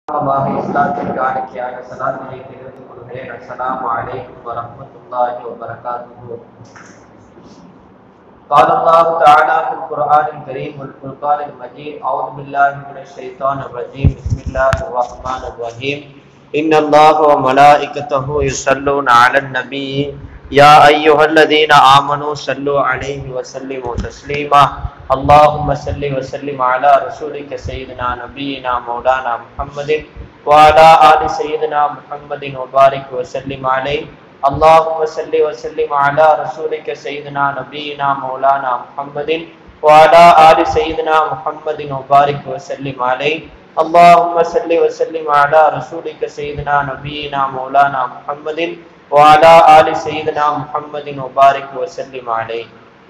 அல்லாஹ் இஸ்லாத்திற்கு ஆணைக்கியாக சலாத்தினை தெரிவித்துக் கொள்கிறேன் அஸ்ஸலாமு அலைக்கும் வரஹ்மத்துல்லாஹி வபரகாத்துஹு قال الله تعالى في القرآن الكريم والفرقان المجيد أعوذ بالله من الشيطان الرجيم بسم الله الرحمن الرحيم إن الله وملائكته يصلون على النبي يا أيها الذين آمنوا صلوا عليه وسلموا تسليما اللهم صل وسلم على رسولك سيدنا نبينا مولانا محمد وعلى آل سيدنا محمد وبارك وسلم عليه اللهم صل وسلم على رسولك سيدنا نبينا مولانا محمد وعلى آل سيدنا محمد وبارك وسلم عليه اللهم صل وسلم على رسولك سيدنا نبينا مولانا محمد وعلى آل سيدنا محمد وبارك وسلم عليه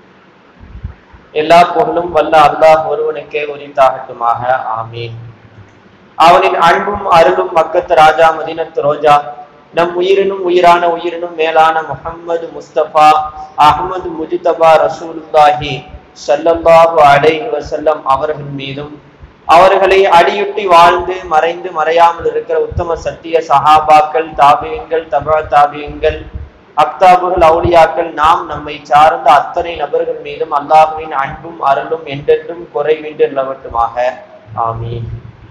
எல்லா புகழும் வல்ல அல்லாஹ் ஒருவனுக்கே உரித்தாகட்டுமாக ஆமீன் அவனின் அன்பும் அருளும் மக்கத்து ராஜா மதினத்து ரோஜா நம் உயிரினும் உயிரான உயிரினும் மேலான முஹம்மது முஸ்தபா அஹ்மது முஜிதபா ரசூலுல்லாஹி ஸல்லல்லாஹு அலைஹி வஸல்லம் அவர்கள் மீதும் அவர்களை அடியுட்டி வாழ்ந்து மறைந்து மறையாமல் இருக்கிற உத்தம சத்திய சஹாபாக்கள் தாபியங்கள் தபா தாபியங்கள் அக்தாபுகள் அவுலியாக்கள் நாம் நம்மை சார்ந்த அத்தனை நபர்கள் மீதும் அல்லாஹுவின் அன்பும் அருளும் என்றென்றும் குறைவின்றி நிலவட்டுமாக ஆமீன்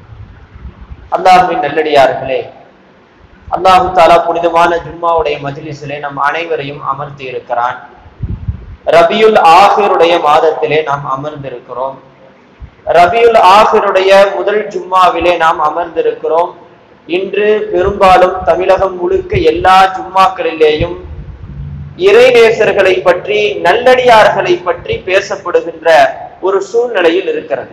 அல்லாஹுவின் நல்லடியார்களே அல்லாஹு தாலா புனிதமான ஜும்மாவுடைய மஜ்லிஸிலே நம் அனைவரையும் அமர்த்தி இருக்கிறான் ரபியுல் ஆஹிருடைய மாதத்திலே நாம் அமர்ந்திருக்கிறோம் ரபியுல் ஆஹிருடைய முதல் ஜும்மாவிலே நாம் அமர்ந்திருக்கிறோம் இன்று பெரும்பாலும் தமிழகம் முழுக்க எல்லா ஜும்மாக்களிலேயும் இறைநேசர்களை பற்றி நல்லடியார்களை பற்றி பேசப்படுகின்ற ஒரு சூழ்நிலையில் இருக்கிறது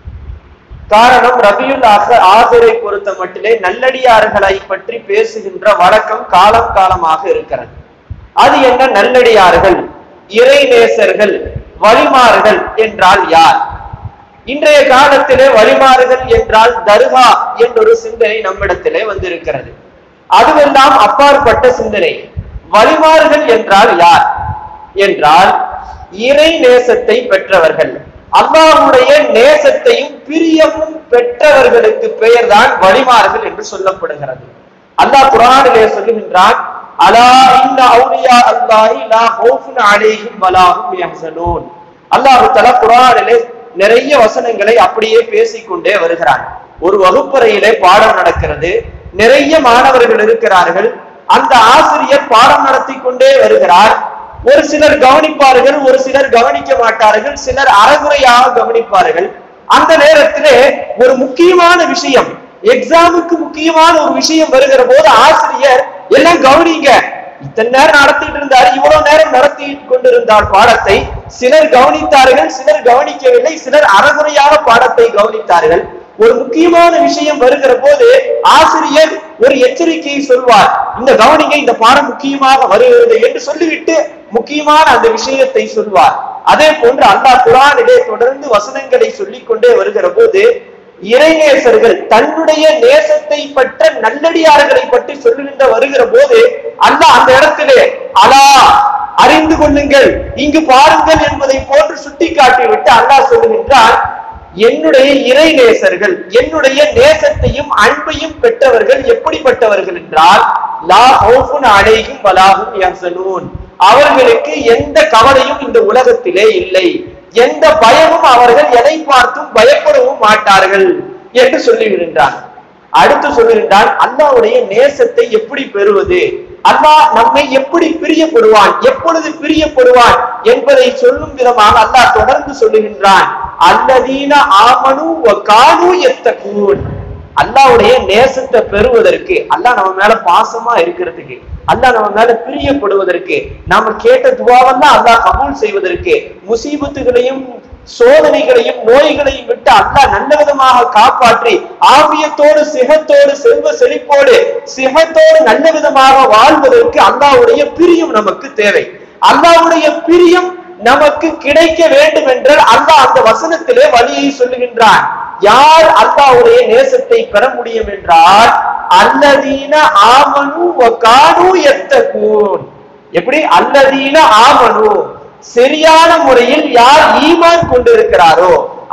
காரணம் ரபியுல் ஆக ஆசிரை பொறுத்த மட்டிலே நல்லடியார்களை பற்றி பேசுகின்ற வழக்கம் காலம் காலமாக இருக்கிறது அது என்ன நல்லடியார்கள் இறைநேசர்கள் வழிமாறுகள் என்றால் யார் இன்றைய காலத்திலே வழிமாறுகள் என்றால் தர்கா என்றொரு சிந்தனை நம்மிடத்திலே வந்திருக்கிறது அதுவெல்லாம் அப்பாற்பட்ட சிந்தனை வழிமாறுகள் என்றால் யார் என்றால் இறை நேசத்தை பெற்றவர்கள் அல்லாஹுடைய நேசத்தையும் பிரியமும் பெற்றவர்களுக்கு பெயர்தான் வழிமாறுகள் என்று சொல்லப்படுகிறது அல்லாஹ் குரானிலே சொல்லுகின்றான் அலா இன்ன அவுலியா அல்லாஹி லா ஹௌஃபுன் அலைஹிம் வலாஹும் யஹ்சனூன் அல்லாஹ் தஆலா குரானிலே நிறைய வசனங்களை அப்படியே பேசிக்கொண்டே வருகிறான் ஒரு வகுப்பறையிலே பாடம் நடக்கிறது நிறைய மாணவர்கள் இருக்கிறார்கள் அந்த ஆசிரியர் பாடம் நடத்தி கொண்டே வருகிறார் ஒரு சிலர் கவனிப்பார்கள் ஒரு சிலர் கவனிக்க மாட்டார்கள் சிலர் அறகுறையாக கவனிப்பார்கள் அந்த நேரத்திலே ஒரு முக்கியமான விஷயம் எக்ஸாமுக்கு முக்கியமான ஒரு விஷயம் வருகிற போது ஆசிரியர் எல்லாம் கவனிங்க இத்தனை நேரம் நடத்திட்டு இருந்தார் இவ்வளவு நேரம் நடத்தி கொண்டிருந்தார் பாடத்தை சிலர் கவனித்தார்கள் சிலர் கவனிக்கவில்லை சிலர் அறகுறையாக பாடத்தை கவனித்தார்கள் ஒரு முக்கியமான விஷயம் வருகிற போது ஆசிரியர் ஒரு எச்சரிக்கையை சொல்வார் இந்த கவனிங்க இந்த பாடம் முக்கியமாக வருகிறது என்று சொல்லிவிட்டு முக்கியமான அந்த விஷயத்தை சொல்வார் அதே போன்று அல்லாஹ் குரானிலே தொடர்ந்து வசனங்களை சொல்லிக் கொண்டே வருகிற போது இறைநேசர்கள் தன்னுடைய நேசத்தை பற்ற நல்லடியார்களை பற்றி சொல்லுகின்ற வருகிற போது அல்லாஹ் அந்த இடத்திலே அலா அறிந்து கொள்ளுங்கள் இங்கு பாருங்கள் என்பதை போன்று சுட்டி காட்டிவிட்டு அல்லாஹ் சொல்லுகின்றார் என்னுடைய இறை நேசர்கள் என்னுடைய நேசத்தையும் அன்பையும் பெற்றவர்கள் எப்படிப்பட்டவர்கள் என்றால் லா ஹௌஃபுன் அலைஹிம் வலாஹும் யஹ்சனூன் அவர்களுக்கு எந்த கவலையும் இந்த உலகத்திலே இல்லை எந்த பயமும் அவர்கள் எதை பார்த்தும் பயப்படவும் மாட்டார்கள் என்று சொல்லிவிடுகின்றான் அடுத்து சொல்லுகின்றான் அல்லாவுடைய நேசத்தை எப்படி பெறுவது அல்லாஹ் நம்மை எப்படி பிரியப்படுவான் எப்பொழுது பிரியப்படுவான் என்பதை சொல்லும் விதமாக அல்லாஹ் தொடர்ந்து சொல்லுகின்றான் அல்லதீன ஆமனு கானு எத்தகூன் அல்லாவுடைய நேசத்தை பெறுவதற்கு அல்லாஹ் நம்ம மேல பாசமா இருக்கிறதுக்கு அல்லாஹ் நம்ம மேல பிரியப்படுவதற்கு நாம கேட்ட துவாவெல்லாம் அல்லாஹ் கபூல் செய்வதற்கு முசீபத்துகளையும் சோதனைகளையும் நோய்களையும் விட்டு அல்லாஹ் நல்ல விதமாக காப்பாற்றி ஆபியத்தோடு சிகத்தோடு செல்வ செழிப்போடு சிகத்தோடு நல்ல விதமாக வாழ்வதற்கு அல்லாவுடைய பிரியம் நமக்கு தேவை அல்லாவுடைய பிரியம் நமக்கு கிடைக்க வேண்டும் என்றால் அல்லாஹ் அந்த வசனத்திலே வழியை சொல்லுகின்றான் யார் அல்லாவுடைய நேசத்தை பெற முடியும் என்றால் அல்லதீன ஆமனு கானு எத்தகூன் எப்படி அல்லதீன ஆமனு சரியான முறையில் யார் ஈமான் கொண்டிருக்கிறாரோ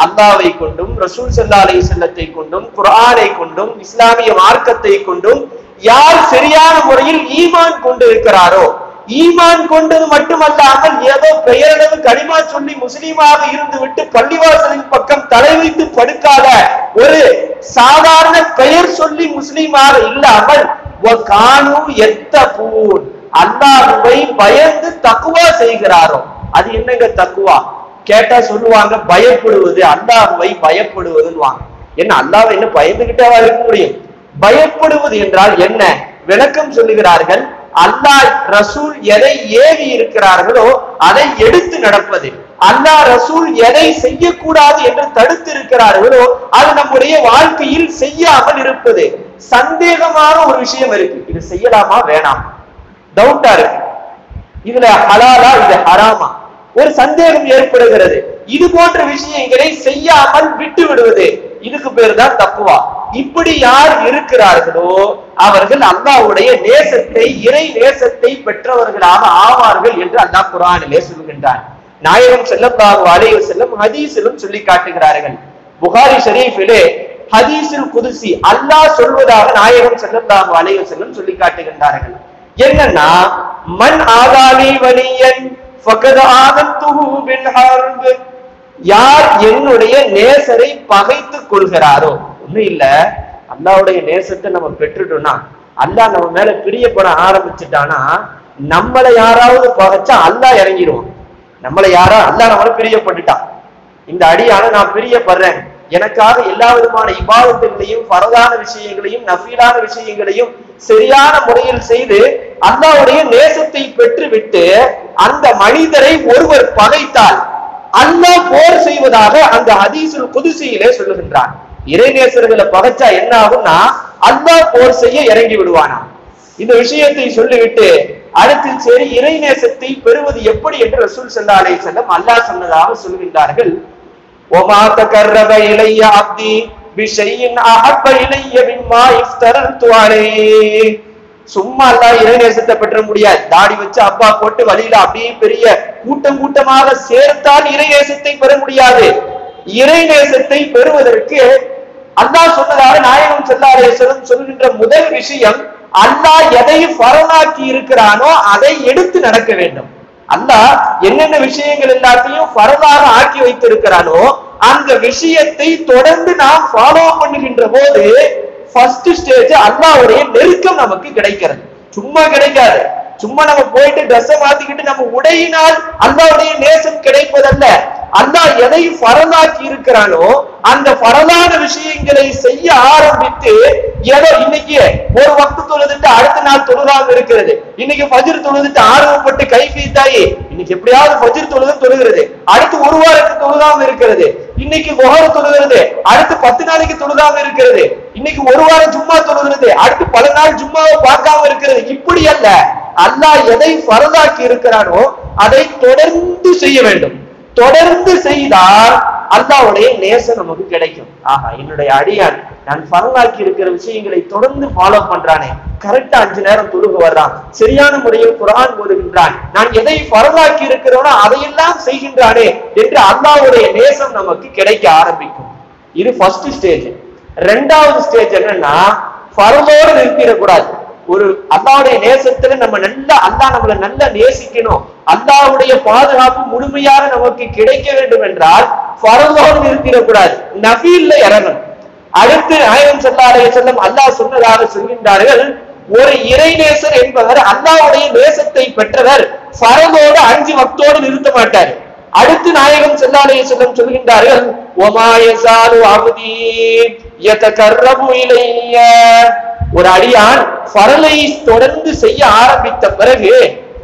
அல்லாவை கொண்டும் ரசூல் சல்லா அலை செல்லத்தை கொண்டும் குர்ஆனை கொண்டும் இஸ்லாமிய மார்க்கத்தை கொண்டும் யார் சரியான முறையில் ஈமான் கொண்டு இருக்கிறாரோ ஈமான் கொண்டது மட்டுமல்லாமல் ஏதோ பெயரளவு கனிமா சொல்லி முஸ்லீமாக இருந்து விட்டு பள்ளிவாசலின் பக்கம் தலை வைத்து படுக்காத ஒரு சாதாரண பெயர் சொல்லி முஸ்லீமாக இல்லாமல் கானு எத்த பூன் அல்லாஹுவை பயந்து தக்குவா செய்கிறாரோ அது என்னங்க தக்குவா கேட்டா சொல்லுவாங்க பயப்படுவது அல்லாஹுவை பயப்படுவதுன்னு என்ன அல்லாஹ் என்ன பயந்துகிட்டவா இருக்க முடியும் பயப்படுவது என்றால் என்ன விளக்கம் சொல்லுகிறார்கள் அல்லாஹ் ரசூல் எதை ஏவி இருக்கிறார்களோ அதை எடுத்து நடப்பது அல்லாஹ் ரசூல் எதை செய்யக்கூடாது என்று தடுத்து இருக்கிறார்களோ அது நம்முடைய வாழ்க்கையில் செய்யாமல் இருப்பது சந்தேகமான ஒரு விஷயம் இருக்கு இது செய்யலாமா வேணாம் டவுட்டா இருக்கு இதுல ஹலாலா இது ஹராமா ஒரு சந்தேகம் ஏற்படுகிறது இது போன்ற விஷயங்களை செய்யாமல் விட்டு விடுவது இதுக்கு பேர் தான் தப்புவா இப்படி யார் இருக்கிறார்களோ அவர்கள் அல்லாவுடைய நேசத்தை இறை நேசத்தை பெற்றவர்களாக ஆவார்கள் என்று அல்லாஹ் குரானிலே சொல்கின்றார் நாயகம் செல்லப்பாக அலைய செல்லும் ஹதீஸிலும் சொல்லி காட்டுகிறார்கள் புகாரி ஷரீஃபிலே ஹதீஸில் குதிசி அல்லாஹ் சொல்வதாக நாயகம் செல்லப்பாக அலைய செல்லும் சொல்லி காட்டுகின்றார்கள் என்னன்னா மண் ஆதானி வலியன் ஃபகத் ஆதத்துஹு பில் ஹர்ப் யார் என்னுடைய நேசரை பகைத்து கொள்கிறாரோ ஒண்ணும் இல்ல அல்லாவுடைய நேசத்தை நம்ம பெற்றுட்டோம்னா அல்லாஹ் நம்ம மேல பிரியப்பட ஆரம்பிச்சுட்டானா நம்மளை யாராவது பகைச்சா அல்லாஹ் இறங்கிடுவான் நம்மளை யாரா அல்லாஹ் நம்மள பிரியப்பட்டுட்டான் இந்த அடியான நான் பிரியப்படுறேன் எனக்காக எல்லா விதமான இபாதத்துகளையும் பரதான விஷயங்களையும் நஃபீலான விஷயங்களையும் சரியான முறையில் செய்து அல்லாவுடைய நேசத்தை பெற்றுவிட்டு அந்த மனிதரை ஒருவர் பகைத்தால் அல்லாஹ் போர் செய்வதாக அந்த ஹதீசுல் குதிசியிலே சொல்லுகின்றான் இறைநேசர்களை பகைச்சா என்ன ஆகும்னா அல்லாஹ் போர் செய்ய இறங்கி விடுவானா இந்த விஷயத்தை சொல்லிவிட்டு அடுத்து சரி இறைநேசத்தை பெறுவது எப்படி என்று ரசூல் சல்லா அலை செல்லம் அல்லாஹ் சொன்னதாக சொல்கின்றார்கள் ஒமா தகர்ரப இலைய அப்தி பிஷையின் அஹப்ப இலைய மிம்மா இஃப்தரத்து அலைஹ் சும்மா எல்லாம் இறைநேசத்தை பெற்ற முடியாது தாடி வச்சு அப்பா போட்டு வழியில அப்படியே பெரிய கூட்டம் கூட்டமாக சேர்த்தால் இறைநேசத்தை பெற முடியாது இறைநேசத்தை பெறுவதற்கு அல்லாஹ் சொன்னதாக நாயகம் செல்லாரேசனம் சொல்கின்ற முதல் விஷயம் அல்லாஹ் எதை பரனாக்கி இருக்கிறானோ அதை எடுத்து நடக்க வேண்டும் அல்லாஹ் என்னென்ன விஷயங்கள் எல்லாத்தையும் பரதாக ஆக்கி வைத்திருக்கிறானோ அந்த விஷயத்தை தொடர்ந்து நாம் ஃபாலோ பண்ணுகின்ற போது ஃபர்ஸ்ட் ஸ்டேஜ் அல்லாவுடைய நெருக்கம் நமக்கு கிடைக்கிறது சும்மா கிடைக்காது சும்மா நம்ம போயிட்டு ட்ரெஸ் மாத்திக்கிட்டு நம்ம உடையினால் அல்லாவுடைய நேசம் கிடைப்பதல்ல அல்லாஹ் எதை பரலாக்கி இருக்கிறானோ அந்த பரலான விஷயங்களை செய்ய ஆரம்பித்து ஏதோ இன்னைக்கு ஒரு வக்து தொழுதுட்டு அடுத்த நாள் தொழுகாம இருக்கிறது இன்னைக்கு ஃபஜ்ர் தொழுதுட்டு ஆர்வப்பட்டு கை பீத்தாயி இன்னைக்கு எப்படியாவது ஃபஜ்ர் தொழுது தொழுகிறது அடுத்து ஒரு வாரத்துக்கு தொழுகாம இருக்கிறது இன்னைக்கு முகர தொழுகிறது அடுத்து பத்து நாளைக்கு தொழுகாம இருக்கிறது இன்னைக்கு ஒரு வாரம் ஜும்மா தொழுகிறது அடுத்து பல நாள் ஜும்மாவை பார்க்காம இருக்கிறது இப்படி அல்ல அல்லாஹ் எதை பரதாக்கி இருக்கிறானோ அதை தொடர்ந்து செய்ய வேண்டும் தொடர்ந்து செய்தால் அல்லாவுடைய நேசம் நமக்கு கிடைக்கும் ஆஹா என்னுடைய அடியான் நான் பரலாக்கி இருக்கிற விஷயங்களை தொடர்ந்து ஃபாலோ பண்றானே கரெக்டா அஞ்சு நேரம் தொழுக வர்றான் சரியான முறையில் குரான் ஓதுகின்றான் நான் எதை பரலாக்கி இருக்கிறோனோ அதையெல்லாம் செய்கின்றானே என்று அல்லாவுடைய நேசம் நமக்கு கிடைக்க ஆரம்பிக்கும் இது ஃபர்ஸ்ட் ஸ்டேஜ் ரெண்டாவது ஸ்டேஜ் என்னன்னா பரலோடு நிறுத்திடக்கூடாது ஒரு அல்லாவுடைய நேசத்துல நம்ம நல்லா அல்லா நம்மளை நல்லா நேசிக்கணும் அல்லாவுடைய பாதுகாப்பு முழுமையாக நமக்கு கிடைக்க வேண்டும் என்றால் பரலோடு நிறுத்திடக்கூடாது நபீல்ல இறங்கணும் அடுத்து நாயகம் செல்லாடைய செல்லம் அல்லாஹ் சொன்னதாக சொல்கின்றார்கள் ஒரு இறைநேசர் என்பவர் அல்லாவுடைய நேசத்தை பெற்றவர் பரலோடு அஞ்சு வக்தோடு நிறுத்த மாட்டார் அடுத்து நாயகம் செல்லாடைய செல்லம் சொல்கின்றார்கள் ஒமாயசாலு அபுதி யதகர்ரபு இலைய ஒரு அடியான் ஃபரலை தொடர்ந்து செய்ய ஆரம்பித்த பிறகு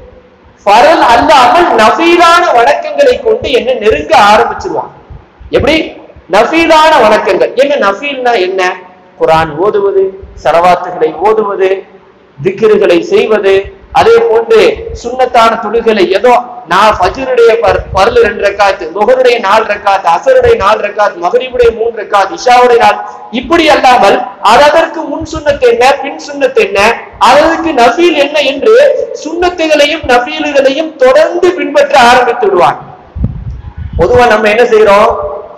ஃபரல் அல்லாமல் நஃபீலான வணக்கங்களை கொண்டு என்ன நெருங்க ஆரம்பிச்சிருவான் எப்படி நஃபீலான வணக்கங்கள் என்ன நஃபீல்னா என்ன குரான் ஓதுவது சரவாத்துகளை ஓதுவது திக்கிறுகளை செய்வது அதே போன்று சுண்ணத்தான துணிகளை ஏதோ நான் ஃபஜ்ருடைய பரல் ரெண்டு ரக்காத்து நுகருடைய நாலு ரக்காத்து அசருடைய நாலு ரக்காத் மகரிபுடைய மூணு ரக்காத் இஷாவுடைய நாள் இப்படி அல்லாமல் அதற்கு முன் சுண்ணத்து என்ன பின் சுண்ணத்து என்ன அதற்கு நஃபீல் என்ன என்று சுண்ணத்துகளையும் நஃபீல்களையும் தொடர்ந்து பின்பற்ற ஆரம்பித்து விடுவான் பொதுவா நம்ம என்ன செய்யறோம்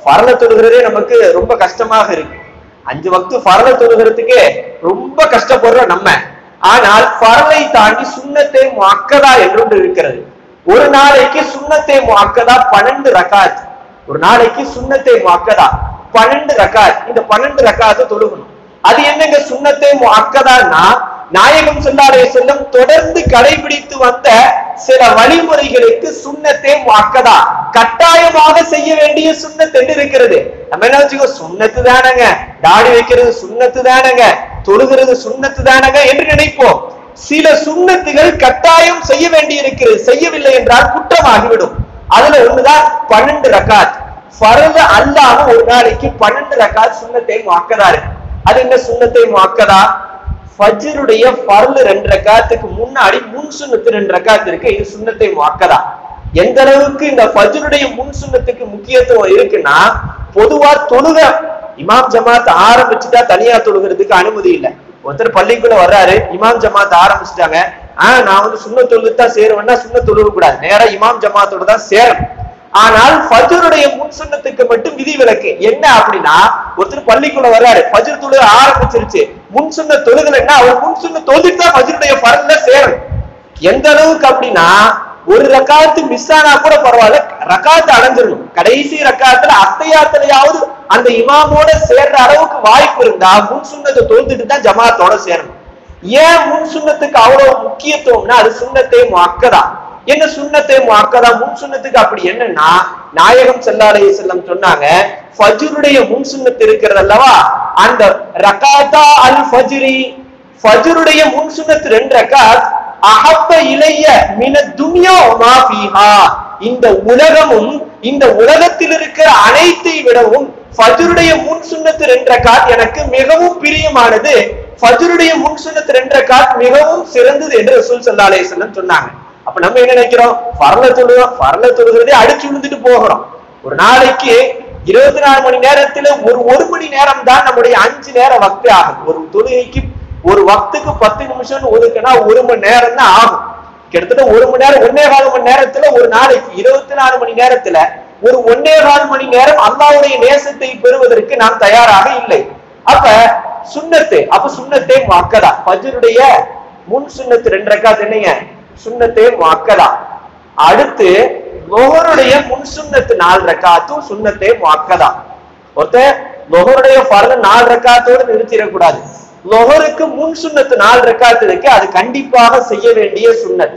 பரல தொழுகிறதே நமக்கு ரொம்ப கஷ்டமாக இருக்கு அஞ்சு வக்து பரல தொழுகிறதுக்கே ரொம்ப கஷ்டப்படுறோம் நம்ம ஆனால் பரலை தாண்டி சுண்ணத்தை முக்கதா என்று இருக்கிறது ஒரு நாளைக்கு சுண்ணத்தை முக்கதா பன்னெண்டு ரக்காத் ஒரு நாளைக்கு சுண்ணத்தை முக்கதா பன்னெண்டு ரக்காத் இந்த பன்னெண்டு ரக்காத்தை தொழுகணும் அது என்னங்க சுண்ணத்தை முக்கதான்னா நாயகம் சொல்லாரே செல்லும் தொடர்ந்து கடைபிடித்து வந்த சில வழிமுறைகளுக்கு சுண்ணத்தே முக்கதா கட்டாயமாக செய்ய வேண்டிய சுண்ணத் என்று இருக்கிறது நம்ம என்ன வச்சுக்கோ சுண்ணத்து தானங்க தாடி வைக்கிறது சுண்ணத்து தானங்க தொழுகிறது சுண்ணத்து தானங்க என்று நினைப்போம் சில சுண்ணத்துகள் கட்டாயம் செய்ய வேண்டி இருக்கிறது செய்யவில்லை என்றால் குற்றமாகிவிடும் அதுல ஒண்ணுதான் பன்னெண்டு ரக்காத் ஃபரத அல்லாம ஒரு நாளைக்கு பன்னெண்டு ரக்காத் சுண்ணத்தை முக்கதா இருக்கு அது என்ன சுண்ணத்தை முக்கதா ஃபஜ்ருடைய ஃபர்லு ரெண்டு ரக்காத்துக்கு முன்னாடி முன் சுண்ணத்து ரெண்டு ரக்காத்து இருக்கு இது சுண்ணத்தை முக்கதா எந்த அளவுக்கு இந்த ஃபஜ்ருடைய முன் சுண்ணத்துக்கு முக்கியத்துவம் இருக்குன்னா பொதுவா தொழுக இமாம் ஜமாத் ஆரம்பிச்சுட்டா தனியா தொழுகிறதுக்கு அனுமதி இல்லை ஒருத்தர் பள்ளிக்குள்ள வர்றாரு இமாம் ஜமாத் ஆரம்பிச்சுட்டாங்க ஆஹ் நான் வந்து சுண்ண தொழுது தான் சேருவேன்னா சுண்ண தொழுக கூடாது நேரா இமாம் ஜமாத்தோட தான் சேரணும் ஆனால் ஃபஜ்ருடைய முன் சுண்ணத்துக்கு மட்டும் விதி விலக்கு என்ன அப்படின்னா ஒருத்தர் பள்ளிக்குள்ள வர்றாரு ஃபஜ்ர் தொழுக ஆரம்பிச்சிருச்சு முன் சுண்ண தொழுகலைன்னா அவர் முன் சுண்ண தொழுதுட்டு தான் ஃபஜ்ருடைய ஃபர்ல சேரணும் எந்த அளவுக்கு அப்படின்னா ஒரு ரக்காத்து மிஸ் ஆனா கூட பரவாயில்ல ரக்காத்து அடைஞ்சிடணும் கடைசி ரக்காத்துல அத்தையாத்திலையாவது அந்த இமாமோட சேர்ற அளவுக்கு வாய்ப்பு இருந்தா முன் சுண்ணத்தை தொழுதுட்டு தான் ஜமாத்தோட சேரணும் ஏன் முன் சுண்ணத்துக்கு அவ்வளவு முக்கியத்துவம்னா அது சுண்ணத்தை முக்கதா என்ன சுண்ணத்தை முக்கதா முன் சுண்ணத்துக்கு அப்படி என்னன்னா நாயகம் செல்லாலே செல்லம் சொன்னாங்க ஃபஜ்ருடைய முன் சுண்ணத்து இருக்கிறது அல்லவா அந்த ரகாத்தா அல் ஃபஜ்ரி ஃபஜ்ருடைய முன் சுண்ணத்து ரெண்டு ரகாத் அஹப்ப இளைய மின துன்யா ஒமா ஃபீஹா இந்த உலகமும் இந்த உலகத்தில் இருக்கிற அனைத்தை விடவும் ஃபஜ்ருடைய முன் சுண்ணத்து ரெண்டு ரகாத் எனக்கு மிகவும் பிரியமானது ஃபஜ்ருடைய முன் சுண்ணத்து ரெண்டு ரகாத் மிகவும் சிறந்தது என்று ரசூல் ஸல்லல்லாஹு அலைஹி வஸல்லம் சொன்னாங்க அப்ப நம்ம என்ன நினைக்கிறோம் பரல தொழுகிறோம் பரல தொழுகிறதே அடிச்சு விழுந்துட்டு போகிறோம் ஒரு நாளைக்கு இருபத்தி நாலு மணி நேரத்துல ஒரு ஒரு மணி நேரம் தான் நம்முடைய அஞ்சு நேரம் வக்து ஆகும் ஒரு தொழுகைக்கு ஒரு வக்துக்கு பத்து நிமிஷம் ஒதுக்குனா ஒரு மணி நேரம் தான் ஆகும் கிட்டத்தட்ட ஒரு மணி நேரம் ஒன்னே கால் மணி நேரத்துல ஒரு நாளைக்கு இருபத்தி நாலு மணி நேரத்துல ஒரு ஒன்னே கால் மணி நேரம் அல்லாவுடைய நேசத்தை பெறுவதற்கு நாம் தயாராக இல்லை அப்ப சுண்ணத்து அப்ப சுண்ணத்தே மக்கதா பஜருடைய முன் சுண்ணத்து ரெண்டு ரக்காத் என்னங்க சுண்ணத்தே மக்கதா அடுத்து லொஹருடைய முன் சுண்ணத்து நாலு ரக்காத்தும் சுண்ணத்தே மக்கதா ஒருத்தன் லொஹருடைய பரத நாலு ரக்காத்தோடு நிறுத்திடக்கூடாது லொஹருக்கு முன் சுண்ணத்து நாலு ரக்காத்து இருக்கு அது கண்டிப்பாக செய்ய வேண்டிய சுண்ணத்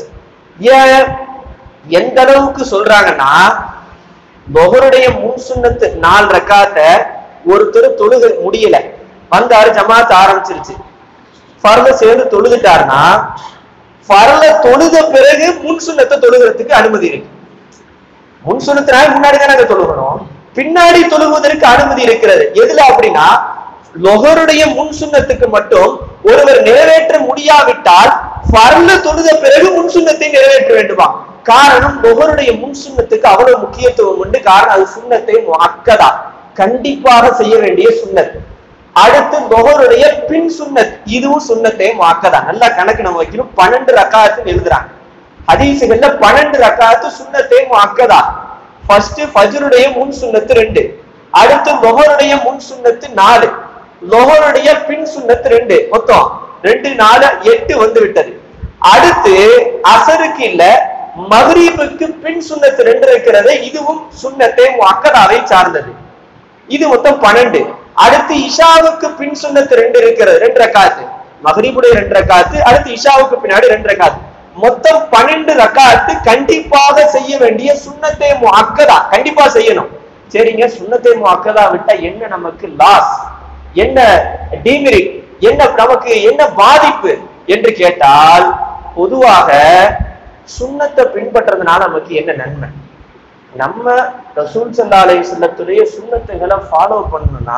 ஏன் எந்த அளவுக்கு சொல்றாங்கன்னா லொஹருடைய முன் சுண்ணத்து நாலு ரக்காத்த ஒருத்தர் தொழுக முடியல வந்தாரு ஜமாத் ஆரம்பிச்சிருச்சு ஃபர்ல சேர்ந்து தொழுதுட்டாருன்னா ஃபர்ல தொழுத பிறகு முன் சுண்ணத்தை தொழுகிறதுக்கு அனுமதி இருக்கு முன் சுண்ணத்தினால முன்னாடி தான் நாங்க தொழுகணும் பின்னாடி தொழுவதற்கு அனுமதி இருக்கிறது எதுல அப்படின்னா லொஹருடைய முன் சுண்ணத்துக்கு மட்டும் ஒருவர் நிறைவேற்ற முடியாவிட்டால் ஃபர்ல தொழுத பிறகு முன் சுண்ணத்தை நிறைவேற்ற வேண்டுமா காரணம் லொஹருடைய முன் சுண்ணத்துக்கு அவ்வளவு முக்கியத்துவம் உண்டு காரணம் அது சுண்ணத்தை அக்கதா கண்டிப்பாக செய்ய வேண்டிய சுண்ணத் அடுத்து லொஹருடைய பின் சுண்ணத் இதுவும் சுண்ணத்தை மாக்கதா நல்லா கணக்கு நம்ம வைக்கணும் பன்னெண்டு ரக்காத்து எழுதுறாங்க ஹதீசுகள்ல பன்னெண்டு ரக்காத்து சுண்ணத்தை மாக்கதா ஃபர்ஸ்ட் ஃபஜ்ருடைய முன் சுண்ணத்து ரெண்டு அடுத்து லொஹருடைய முன் சுண்ணத்து நாலு லொஹருடைய பின் சுண்ணத்து ரெண்டு மொத்தம் ரெண்டு நாலு எட்டு வந்து விட்டது அடுத்து அசருக்கு இல்ல மகரீபுக்கு பின் சுண்ணத்து ரெண்டு இருக்கிறது இதுவும் சுண்ணத்தை அக்கதாவை சார்ந்தது இது மொத்தம் பன்னெண்டு அடுத்து இஷாவுக்கு பின் சுண்ணத்து ரெண்டு இருக்கிறது ரெண்டு ரக்காத்து மகரீபுடைய ரெண்டு ரக்காத்து அடுத்து இஷாவுக்கு பின்னாடி ரெண்டு ரக்காத்து மொத்தம் பன்னெண்டு ரக்காத்து கண்டிப்பாக செய்ய வேண்டிய சுண்ணத்தை அக்கதா கண்டிப்பா செய்யணும் சரிங்க சுண்ணத்தை அக்கதா விட்டா என்ன நமக்கு லாஸ் என்ன டிமெரிட் என்ன நமக்கு என்ன பாதிப்பு என்று கேட்டால் பொதுவாக சுண்ணத்தை பின்பற்றதுனால நமக்கு என்ன நன்மை நம்ம ரசூல் சல்லா அலை செல்லத்துடைய சுண்ணத்துகளை ஃபாலோ பண்ணணும்னா